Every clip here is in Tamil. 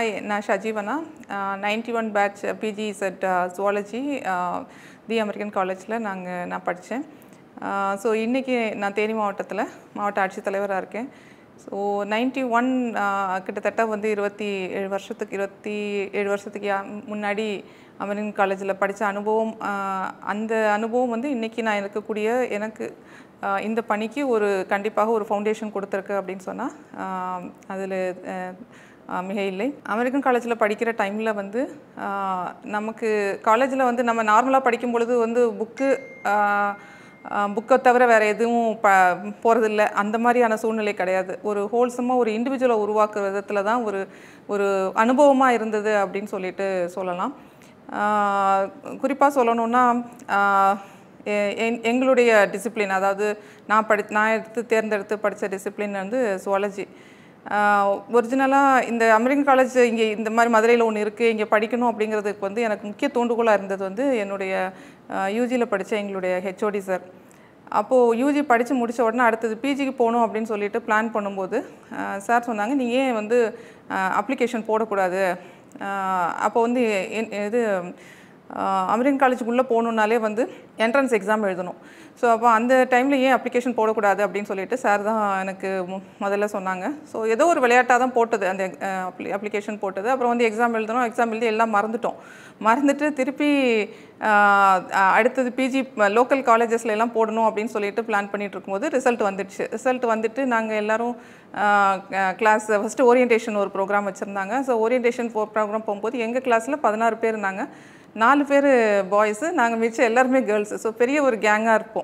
ஹாய் நான் ஷஜீவனா ninety one batch PG set zoology the American காலேஜில் நாங்கள் நான் படித்தேன் ஸோ இன்றைக்கி நான் தேனி மாவட்டத்தில் மாவட்ட ஆட்சித்தலைவராக இருக்கேன் ஸோ நைன்டி ஒன் கிட்டத்தட்ட வந்து இருபத்தி ஏழு வருஷத்துக்கு இருபத்தி ஏழு வருஷத்துக்கு யா- முன்னாடி அமெரிக்கன் காலேஜில் படித்த அனுபவம் ஆஹ், அந்த அனுபவம் வந்து இன்றைக்கி நான் இருக்கக்கூடிய எனக்கு ஆஹ், இந்த பணிக்கு ஒரு கண்டிப்பாக ஒரு ஃபவுண்டேஷன் கொடுத்துருக்கு அப்படின்னு சொன்னால் அதில் மிக இல்லை அமெரிக்கன் காலேஜில் படிக்கிற டைமில் வந்து ஆஹ், நமக்கு காலேஜில் வந்து நம்ம நார்மலாக படிக்கும் பொழுது வந்து புக்கு புக்கை தவிர வேறு எதுவும் ப போகிறதில்ல அந்த மாதிரியான சூழ்நிலை கிடையாது ஒரு ஹோல்சமாக ஒரு இண்டிவிஜுவலை உருவாக்குற விதத்தில் தான் ஒரு ஒரு அனுபவமாக இருந்தது அப்படின்னு சொல்லிட்டு சொல்லலாம் குறிப்பாக சொல்லணுன்னா ஆஹ், எ- எங்- எங்களுடைய டிசிப்ளின் அதாவது நான் படி நான் எடுத்து தேர்ந்தெடுத்து படித்த டிசிப்ளின் வந்து சுவாலஜி ஒரிஜினலாக இந்த அமெரிக்கன் காலேஜ் இங்கே இந்த மாதிரி மதுரையில் ஒன்று இருக்குது இங்கே படிக்கணும் அப்படிங்கிறதுக்கு வந்து எனக்கு முக்கிய தூண்டுகோலாக இருந்தது வந்து என்னுடைய யூஜியில் படித்த எங்களுடைய ஹெச்ஓடி சார் அப்போது யூஜி படித்து முடித்த உடனே அடுத்தது பிஜிக்கு போகணும் அப்படின்னு சொல்லிட்டு பிளான் பண்ணும்போது சார் சொன்னாங்க நீ ஏன் வந்து அப்ளிகேஷன் போடக்கூடாது அப்போ வந்து என்- இது அமெரிக்கன் காலேஜுக்குள்ளே போகணுன்னாலே வந்து என்ட்ரன்ஸ் எக்ஸாம் எழுதணும் ஸோ அப்போ அந்த டைமில் ஏன் அப்ளிகேஷன் போடக்கூடாது அப்படின்னு சொல்லிட்டு சார் தான் எனக்கு மு- முதல்ல சொன்னாங்க ஸோ ஏதோ ஒரு விளையாட்டாக தான் போட்டது அந்த அப்ளி அப்ளிகேஷன் போட்டது அப்புறம் வந்து எக்ஸாம் எழுதணும் எக்ஸாம் எழுதி எல்லாம் மறந்துட்டோம் மறந்துட்டு திருப்பி ஆஹ், அஹ், அடுத்தது பிஜி லோக்கல் காலேஜஸ்ல எல்லாம் போடணும் அப்படின்னு சொல்லிட்டு பிளான் பண்ணிட்டு இருக்கும்போது ரிசல்ட் வந்துடுச்சு ரிசல்ட் வந்துட்டு நாங்கள் எல்லாரும் கிளாஸ் ஃபஸ்ட்டு ஓரியன்டேஷன் ஒரு ப்ரோக்ராம் வச்சுருந்தாங்க ஸோ ஓரியன்டேஷன் ப்ரோக்ராம் போகும்போது எங்கள் கிளாஸில் பதினாறு பேர் இருந்தாங்க நாலு பேர் பாய்ஸு நாங்கள் மிச்சம் எல்லாருமே கேர்ள்ஸு ஸோ பெரிய ஒரு கேங்காக இருப்போம்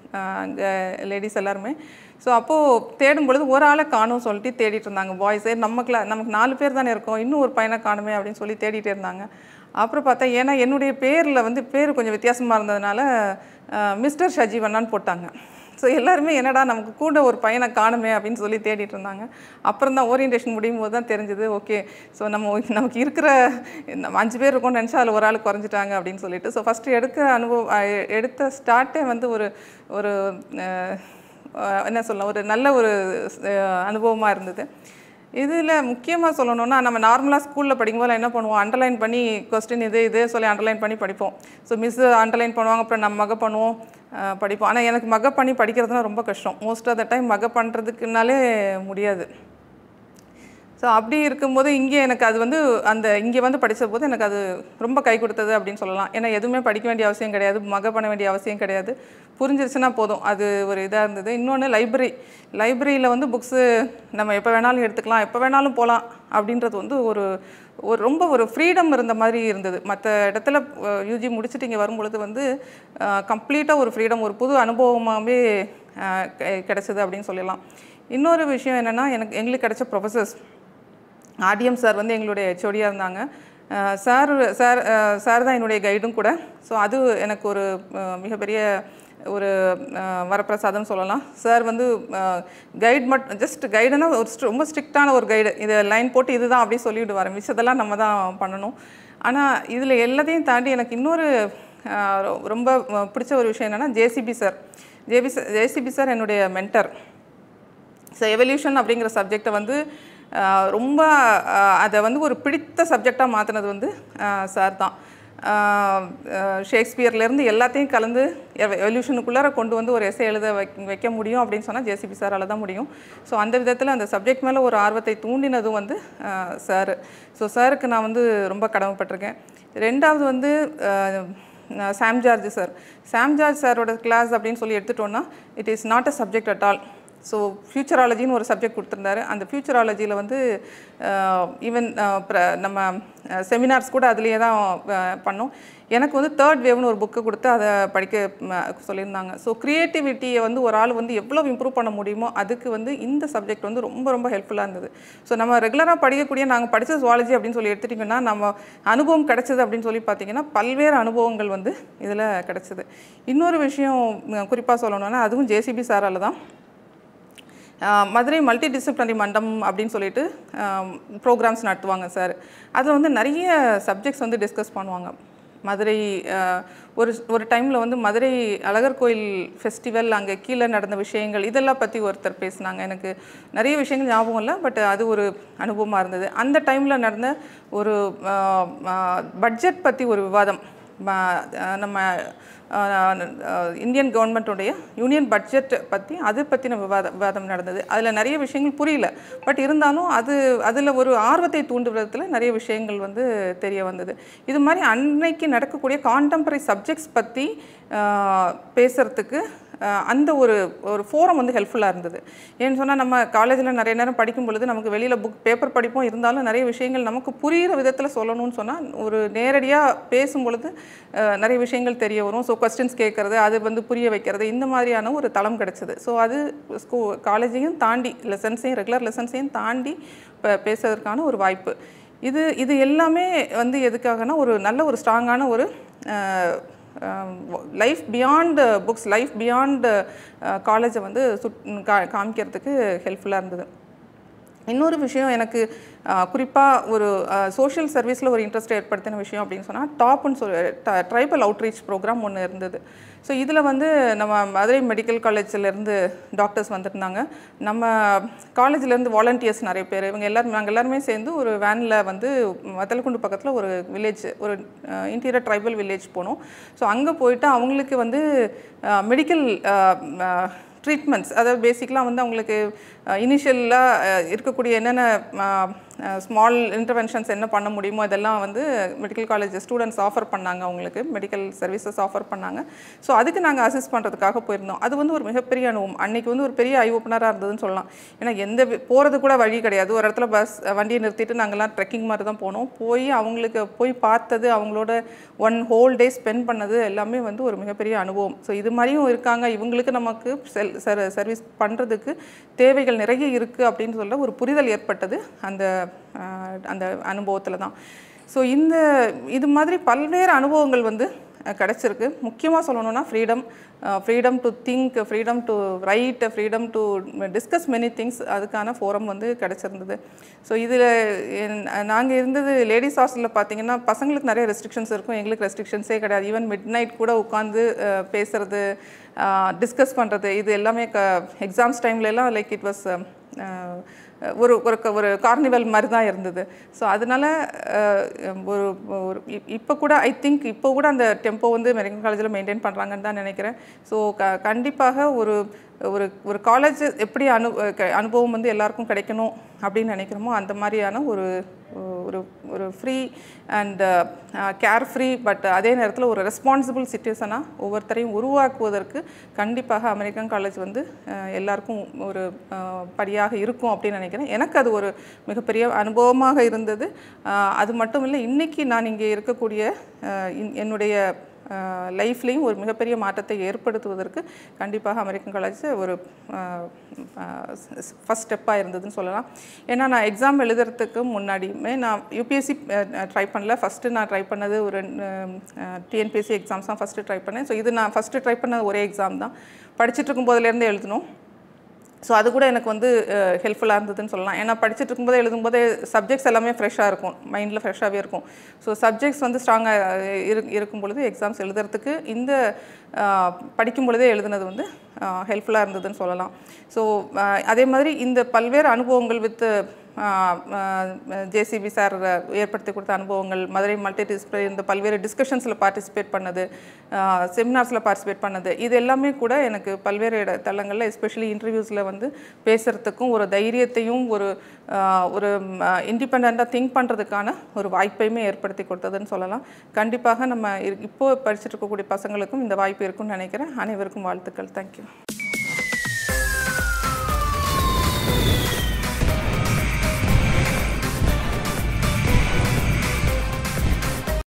லேடிஸ் எல்லாருமே ஸோ அப்போது தேடும் பொழுது ஒரு ஆளை காணும் சொல்லிட்டு தேடிட்டு இருந்தாங்க பாய்ஸே நம்ம கிளா நமக்கு நாலு பேர் தானே இருக்கோம் இன்னும் ஒரு பையனை காணுமே அப்படின்னு சொல்லி தேடிட்டே இருந்தாங்க அப்புறம் பார்த்தா ஏன்னா என்னுடைய பேரில் வந்து பேர் கொஞ்சம் வித்தியாசமாக இருந்ததுனால மிஸ்டர் ஷஜீவண்ணான்னு போட்டாங்க ஸோ எல்லாருமே என்னடா நமக்கு கூட ஒரு பையனை காணுமே அப்படின்னு சொல்லி தேடிட்டு இருந்தாங்க அப்புறம் தான் ஓரியன்டேஷன் முடியும் போது தான் தெரிஞ்சது ஓகே ஸோ நம்ம நமக்கு இருக்கிற நம்ம அஞ்சு பேர் இருக்கோம்னு நினச்சா அதில் ஒரு ஆள் குறைஞ்சிட்டாங்க அப்படின்னு சொல்லிட்டு ஸோ ஃபஸ்ட்டு எடுக்க அனுபவம் அஹ், எடுத்த ஸ்டார்ட்டே வந்து ஒரு ஒரு அஹ், அஹ், என்ன சொல்லலாம் ஒரு நல்ல ஒரு அனுபவமாக இருந்தது இதில் முக்கியமாக சொல்லணும்னா நம்ம நார்மலாக ஸ்கூலில் படிக்கும்போது என்ன பண்ணுவோம் அண்டர்லைன் பண்ணி கொஸ்டின் இது இது சொல்லி அண்டர்லைன் பண்ணி படிப்போம் ஸோ மிஸ் அண்டர்லைன் பண்ணுவாங்க அப்புறம் நம்ம மக பண்ணுவோம் அஹ் படிப்போம் ஆனால் எனக்கு மக பண்ணி படிக்கிறதுனா ரொம்ப கஷ்டம் மோஸ்ட் ஆஃப் த டைம் மக பண்ணுறதுக்குனாலே முடியாது ஸோ அப்படி இருக்கும்போது இங்கே எனக்கு அது வந்து அந்த இங்கே வந்து படித்த போது எனக்கு அது ரொம்ப கை கொடுத்தது அப்படின்னு சொல்லலாம் ஏன்னா எதுவுமே படிக்க வேண்டிய அவசியம் கிடையாது மக பண்ண வேண்டிய அவசியம் கிடையாது புரிஞ்சிருச்சுன்னா போதும் அது ஒரு இதாக இருந்தது இன்னொன்று லைப்ரரி லைப்ரரியில் வந்து புக்ஸு நம்ம எப்போ வேணாலும் எடுத்துக்கலாம் எப்போ வேணாலும் போகலாம் அப்படின்றது வந்து ஒரு ஒரு ரொம்ப ஒரு ஃப்ரீடம் இருந்த மாதிரி இருந்தது மற்ற இடத்துல யூஜி முடிச்சுட்டு இங்கே வரும்பொழுது வந்து கம்ப்ளீட்டாக ஒரு ஃப்ரீடம் ஒரு புது அனுபவமாகவே அஹ், கெ- கிடைச்சது அப்படின்னு சொல்லலாம் இன்னொரு விஷயம் என்னென்னா எனக்கு எங்களுக்கு கிடைச்ச ப்ரொஃபசர்ஸ் ஆர்டிஎம் சார் வந்து எங்களுடைய ஹெச்ஓடியாக இருந்தாங்க அஹ் சார் சார் அஹ் சார் தான் என்னுடைய கைடும் கூட ஸோ அது எனக்கு ஒரு அஹ், மிகப்பெரிய ஒரு அஹ், வரப்பிரசாதம் சொல்லலாம் சார் வந்து கைட் மட் ஜஸ்ட் கைடுனா ஒரு stri- ரொம்ப ஸ்ட்ரிக்டான ஒரு கைடு இதை லைன் போட்டு இதுதான் அப்படி சொல்லிவிடுவார் மிச்சதெல்லாம் நம்ம தான் பண்ணணும் ஆனால் இதில் எல்லாத்தையும் தாண்டி எனக்கு இன்னொரு அஹ், ரொ- ரொம்ப அஹ், பிடிச்ச ஒரு விஷயம் என்னென்னா JCB sir JB sir JCB sir என்னுடைய மென்டர் ஸோ எவல்யூஷன் அப்படிங்கிற சப்ஜெக்டை வந்து ஆஹ், ரொம்ப ஆஹ், அதை வந்து ஒரு பிடித்த சப்ஜெக்டாக மாற்றினது வந்து சார் தான் ஆஹ், ஆஹ், ஷேக்ஸ்பியர்லேருந்து எல்லாத்தையும் கலந்து எவல்யூஷனுக்குள்ளார கொண்டு வந்து ஒரு எஸ்ஸே எழுத வைக்க வைக்க முடியும் அப்படின்னு சொன்னால் ஜேசிபி சாரால் தான் முடியும் ஸோ அந்த விதத்தில் அந்த சப்ஜெக்ட் மேலே ஒரு ஆர்வத்தை தூண்டினதும் வந்து சார் ஸோ சாருக்கு நான் வந்து ரொம்ப கடமைப்பட்டிருக்கேன் ரெண்டாவது வந்து ஆஹ், Sam George sir Sam George சாரோட கிளாஸ் அப்படின்னு சொல்லி எடுத்துட்டோன்னா it is not a subject at all so ஃபியூச்சராலஜின்னு ஒரு சப்ஜெக்ட் கொடுத்துருந்தாரு அந்த ஃபியூச்சராலஜியில் வந்து ஈவன் நம்ம செமினார்ஸ் கூட அதுலேயே தான் அஹ், பண்ணோம் எனக்கு வந்து தேர்ட் வேவ்னு ஒரு புக்கு கொடுத்து அதை படிக்க ம, சொல்லியிருந்தாங்க ஸோ க்ரியேட்டிவிட்டியை வந்து ஒரு ஆள் வந்து எவ்வளோ இம்ப்ரூவ் பண்ண முடியுமோ அதுக்கு வந்து இந்த சப்ஜெக்ட் வந்து ரொம்ப ரொம்ப ஹெல்ப்ஃபுல்லாக இருந்தது ஸோ நம்ம ரெகுலராக படிக்கக்கூடிய நாங்கள் படித்த சுவாலஜி அப்படின்னு சொல்லி எடுத்துட்டிங்கன்னா நம்ம அனுபவம் கிடைச்சது அப்படின்னு சொல்லி பார்த்தீங்கன்னா பல்வேறு அனுபவங்கள் வந்து இதில் கிடைச்சது இன்னொரு விஷயம் குறிப்பாக சொல்லணும்னா அதுவும் ஜேசிபி சாரால் தான் ஆஹ் மதுரை மல்டி டிசிப்ளினரி மண்டபம் அப்படின்னு சொல்லிட்டு ப்ரோக்ராம்ஸ் நடத்துவாங்க சார் அதில் வந்து நிறைய சப்ஜெக்ட்ஸ் வந்து டிஸ்கஸ் பண்ணுவாங்க மதுரை அஹ், ஒரு ஒரு டைமில் வந்து மதுரை அழகர் கோயில் ஃபெஸ்டிவல் அங்கே கீழே நடந்த விஷயங்கள் இதெல்லாம் பற்றி ஒருத்தர் பேசினாங்க எனக்கு நிறைய விஷயங்கள் ஞாபகம் இல்லை பட் அது ஒரு அனுபவமாக இருந்தது அந்த டைமில் நடந்த ஒரு பட்ஜெட் பற்றி ஒரு விவாதம் ம- அஹ் நம்ம அஹ், அஹ், இந்தியன் கவர்மெண்ட்டுடைய யூனியன் பட்ஜெட் பற்றி அது பற்றின விவாதம் விவாதம் நடந்தது அதில் நிறைய விஷயங்கள் புரியல பட் இருந்தாலும் அது அதில் ஒரு ஆர்வத்தை தூண்டும் விதத்தில் நிறைய விஷயங்கள் வந்து தெரிய வந்தது இது மாதிரி அன்னைக்கு நடக்கக்கூடிய கான்டெம்பரரி சப்ஜெக்ட்ஸ் பற்றி பேசுகிறதுக்கு அஹ், அந்த ஒரு ஒரு ஃபோரம் வந்து ஹெல்ப்ஃபுல்லாக இருந்தது ஏன்னு சொன்னால் நம்ம காலேஜில் நிறைய நேரம் படிக்கும் பொழுது நமக்கு வெளியில் புக் பேப்பர் படிப்போம் இருந்தாலும் நிறைய விஷயங்கள் நமக்கு புரிகிற விதத்தில் சொல்லணும்னு சொன்னால் ஒரு நேரடியாக பேசும் பொழுது அஹ், நிறைய விஷயங்கள் தெரிய வரும் ஸோ கொஸ்டின்ஸ் கேட்குறது அது வந்து புரிய வைக்கிறது இந்த மாதிரியான ஒரு தளம் கிடச்சிது ஸோ அது ஸ்கூ காலேஜையும் தாண்டி லெசன்ஸையும் ரெகுலர் லெசன்ஸையும் தாண்டி ப- பேசுறதுக்கான ஒரு வாய்ப்பு இது இது எல்லாமே வந்து எதுக்காகனா ஒரு நல்ல ஒரு ஸ்ட்ராங்கான ஒரு life beyond books life beyond காலேஜை வந்து சுட் கா காமிக்கிறதுக்கு ஹெல்ப்ஃபுல்லாக இருந்தது இன்னொரு விஷயம் எனக்கு குறிப்பாக ஒரு சோஷியல் சர்வீஸில் ஒரு இன்ட்ரெஸ்ட் ஏற்படுத்தின விஷயம் அப்படின்னு சொன்னால் டாப்னு சொல்லி ட்ரைபல் அவுட்ரீச் ப்ரோக்ராம் ஒன்று இருந்தது ஸோ இதில் வந்து நம்ம மதுரை மெடிக்கல் காலேஜ்லேருந்து டாக்டர்ஸ் வந்திருந்தாங்க நம்ம காலேஜ்லேருந்து வாலண்டியர்ஸ் நிறைய பேர் இவங்க எல்லாரும் நாங்கள் எல்லாருமே சேர்ந்து ஒரு வேனில் வந்து வத்தலக்குண்டு பக்கத்தில் ஒரு வில்லேஜ் ஒரு இன்டீரியர் ட்ரைபல் வில்லேஜ் போனோம் ஸோ அங்கே போயிட்டு அவங்களுக்கு வந்து மெடிக்கல் ட்ரீட்மெண்ட்ஸ் அதாவது பேசிக்கலாக வந்து அவங்களுக்கு இனிஷியலாக இருக்கக்கூடிய என்னென்ன ஸ்மால் இன்டர்வென்ஷன்ஸ் என்ன பண்ண முடியுமோ இதெல்லாம் வந்து மெடிக்கல் காலேஜ் ஸ்டூடெண்ட்ஸ் ஆஃபர் பண்ணாங்க அவங்களுக்கு மெடிக்கல் சர்வீசஸ் ஆஃபர் பண்ணாங்க ஸோ அதுக்கு நாங்கள் அசிஸ்ட் பண்ணுறதுக்காக போயிருந்தோம் அது வந்து ஒரு மிகப்பெரிய அனுபவம் அன்னைக்கு வந்து ஒரு பெரிய ஐ ஓப்பனராக இருந்ததுன்னு சொல்லலாம் ஏன்னா எந்த போகிறது கூட வழி கிடையாது ஒரு இடத்துல பஸ் வண்டியை நிறுத்திட்டு நாங்கள்லாம் ட்ரெக்கிங் மாதிரி தான் போனோம் போய் அவங்களுக்கு போய் பார்த்தது அவங்களோட ஒன் ஹோல் டே ஸ்பெண்ட் பண்ணது எல்லாமே வந்து ஒரு மிகப்பெரிய அனுபவம் ஸோ இது மாதிரியும் இருக்காங்க இவங்களுக்கு நமக்கு செல் சர் சர்வீஸ் பண்ணுறதுக்கு தேவைகள் நிறைய இருக்குது அப்படின்னு சொல்ல ஒரு புரிதல் ஏற்பட்டது அந்த ஆஹ், அந்த அனுபவத்தில் தான் ஸோ இந்த இது மாதிரி பல்வேறு அனுபவங்கள் வந்து அஹ், கிடைச்சிருக்கு முக்கியமாக சொல்லணும்னா freedom freedom to think freedom to write freedom to discuss many things அதுக்கான ஃபோரம் வந்து கிடச்சிருந்தது ஸோ இதில் நாங்கள் இருந்தது லேடிஸ் ஹாஸ்டலில் பார்த்தீங்கன்னா பசங்களுக்கு நிறைய ரெஸ்ட்ரிக்ஷன்ஸ் இருக்கும் எங்களுக்கு ரெஸ்ட்ரிக்ஷன்ஸே கிடையாது ஈவன் மிட் நைட் கூட உட்காந்து பேசுறது டிஸ்கஸ் பண்ணுறது இது எல்லாமே க எக்ஸாம்ஸ் டைம்லலாம் லைக் இட் வாஸ் ஒரு ஒரு க- ஒரு கார்னிவல் மாதிரி தான் இருந்தது ஸோ அதனால அஹ், ஒரு ஒரு இப்போ கூட ஐ திங்க் இப்போ கூட அந்த டெம்போ வந்து மெடிக்கல் காலேஜில் மெயின்டைன் பண்ணுறாங்கன்னு தான் நினைக்கிறேன் ஸோ க கண்டிப்பாக ஒரு ஒரு ஒரு காலேஜ் எப்படி அனு க- அனுபவம் வந்து எல்லாருக்கும் கிடைக்கணும் அப்படின்னு நினைக்கிறோமோ அந்த மாதிரியான ஒரு ஒரு ஒரு free and carefree but அதே நேரத்தில் ஒரு ரெஸ்பான்சிபிள் சிட்டிசனாக ஒவ்வொருத்தரையும் உருவாக்குவதற்கு கண்டிப்பாக அமெரிக்கன் காலேஜ் வந்து அஹ், எல்லாருக்கும் ஒரு அஹ், படியாக இருக்கும் அப்படின்னு நினைக்கிறேன் எனக்கு அது ஒரு மிகப்பெரிய அனுபவமாக இருந்தது அஹ், அது மட்டும் இல்லை இன்றைக்கி நான் இங்கே இருக்கக்கூடிய அஹ், இன்- என்னுடைய லைஃப்லேயும் ஒரு மிகப்பெரிய மாற்றத்தை ஏற்படுத்துவதற்கு கண்டிப்பாக அமெரிக்கன் காலேஜ் ஒரு ஃபஸ்ட் ஸ்டெப்பாக இருந்ததுன்னு சொல்லலாம் ஏன்னா நான் எக்ஸாம் எழுதுறதுக்கு முன்னாடியுமே நான் யூபிஎஸ்சி ட்ரை பண்ணல ஃபஸ்ட்டு நான் ட்ரை பண்ணது ஒரு டிஎன்பிஎஸ்சி எக்ஸாம்ஸ் தான் ஃபஸ்ட்டு ட்ரை பண்ணேன் ஸோ இது நான் ஃபஸ்ட்டு ட்ரை பண்ண ஒரே எக்ஸாம் தான் படிச்சுட்டு இருக்கும் போதுலேருந்து எழுதணும் ஸோ அது கூட எனக்கு வந்து ஹெல்ப்ஃபுல்லாக இருந்ததுன்னு சொல்லலாம் ஏன்னா படிச்சுட்டு இருக்கும்போதே எழுதும்போதே சப்ஜெக்ட்ஸ் எல்லாமே ஃப்ரெஷ்ஷாக இருக்கும் மைண்டில் ஃப்ரெஷ்ஷாகவே இருக்கும் ஸோ சப்ஜெக்ட்ஸ் வந்து ஸ்ட்ராங்காக இரு இருக்கும் பொழுது எக்ஸாம்ஸ் எழுதுறதுக்கு இந்த அஹ், படிக்கும் பொழுதே எழுதுனது வந்து ஹெல்ப்ஃபுல்லாக இருந்ததுன்னு சொல்லலாம் ஸோ அதே மாதிரி இந்த பல்வேறு அனுபவங்கள் வித் ஜேசிபி சார் ஏற்படுத்தி கொடுத்த அனுபவங்கள் மதுரை மல்டி டிஸ்பிளே இந்த பல்வேறு டிஸ்கஷன்ஸில் பார்ட்டிசிபேட் பண்ணது செமினார்ஸில் பார்ட்டிசிபேட் பண்ணது இது எல்லாமே கூட எனக்கு பல்வேறு இட தளங்களில் எஸ்பெஷலி இன்டர்வியூஸில் வந்து பேசுகிறதுக்கும் ஒரு தைரியத்தையும் ஒரு ஆஹ், ஒரு இண்டிபெண்ட்டாக திங்க் பண்ணுறதுக்கான ஒரு வாய்ப்பையுமே ஏற்படுத்தி கொடுத்ததுன்னு சொல்லலாம் கண்டிப்பாக நம்ம இரு- இப்போ படிச்சுட்டு இருக்கக்கூடிய பசங்களுக்கும் இந்த வாய்ப்பு இருக்குன்னு நினைக்கிறேன் அனைவருக்கும் வாழ்த்துக்கள் தேங்க்யூ